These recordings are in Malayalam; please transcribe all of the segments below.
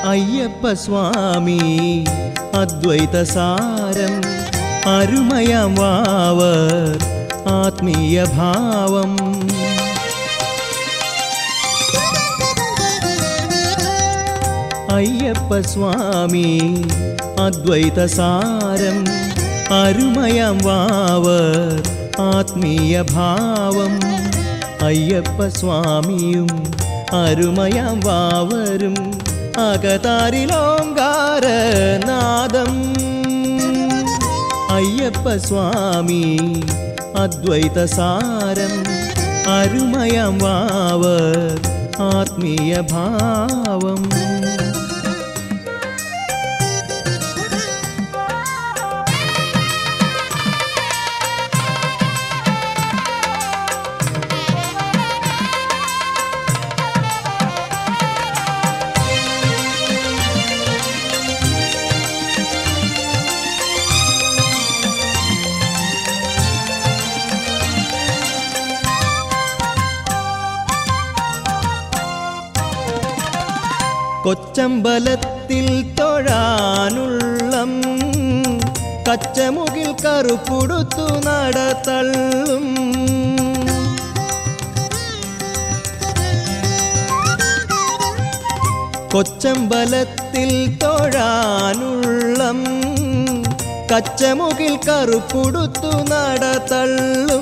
അയ്യപ്പ സ്വാമി അദ്വൈത സാരം അരുമയം വാവർ ആത്മീയ ഭാവം അയ്യപ്പ സ്വാമി അദ്വൈത സാരം അരുമയം വാവർ ആത്മീയ ഭാവം അയ്യപ്പ സ്വാമിയും അരുമയം വാവരും അകതാരിലോങ്കാര നാദം അയ്യപ്പ സ്വാമി അദ്വൈത സാരം അരുമയം വാവർ ആത്മീയ ഭാവം കൊച്ചമ്പലത്തിൽ തൊഴാനുള്ളം കച്ചമുകിൽ കറുപ്പുടുത്തു നടത്തള്ളും കൊച്ചമ്പലത്തിൽ തൊഴാനുള്ളം കച്ചമുകിൽ കറുപ്പുടുത്തു നടത്തള്ളും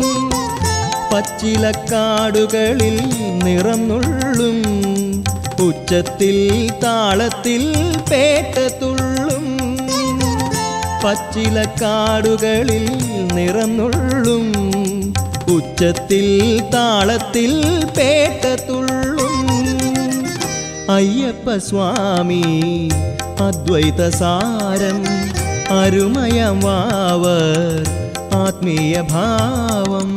പച്ചിലക്കാടുകളിൽ നിറന്നുള്ളും ഉച്ചത്തിൽ താളത്തിൽ പേട്ടത്തുള്ളും പച്ചിലക്കാടുകളിൽ നിറന്നുള്ളും ഉച്ചത്തിൽ താളത്തിൽ പേട്ടത്തുള്ളും അയ്യപ്പ സ്വാമി അദ്വൈത സാരം അരുമയം വാവർ ആത്മീയ ഭാവം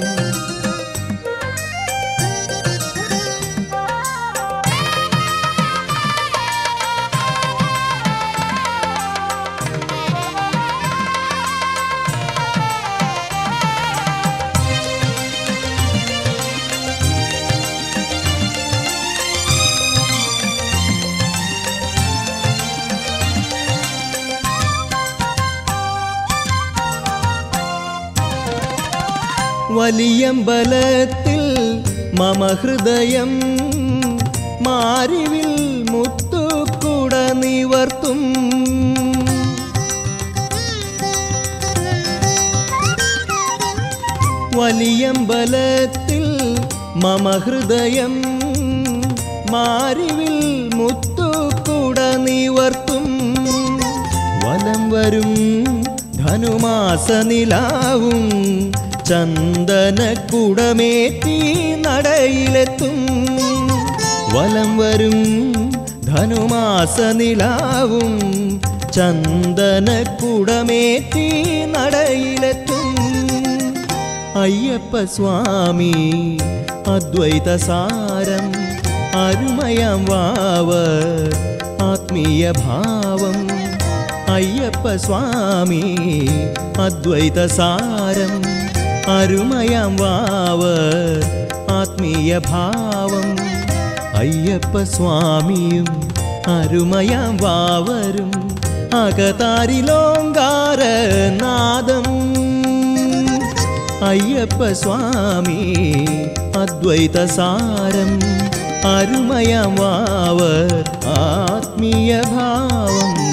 വലിയമ്പലത്തിൽ മമ ഹൃദയം മാരിവിൽ മുത്തുക്കുട നിവർത്തും വലിയമ്പലത്തിൽ മമ ഹൃദയം മാരിവിൽ മുത്തുക്കുട നിവർത്തും വലം വരും ധനുമാസ നിലാവും ചന്ദനക്കുടമേറ്റി നടയിലെത്തും വലം വരും ധനുമാസ നിലാവും ചന്ദനക്കുടമേറ്റി നടയിലെത്തും അയ്യപ്പ സ്വാമി അദ്വൈത സാരം അരുമയം വാവർ ആത്മീയ ഭാവം അയ്യപ്പ സ്വാമി അദ്വൈത സാരം അരുമയം വാവർ ആത്മീയ ഭാവം അയ്യപ്പ സ്വാമിയും അരുമയം വാവരും അകതാരിലോങ്കാര നാദം അയ്യപ്പ സ്വാമി അദ്വൈത സാരം അരുമയം വാവർ ആത്മീയ ഭാവം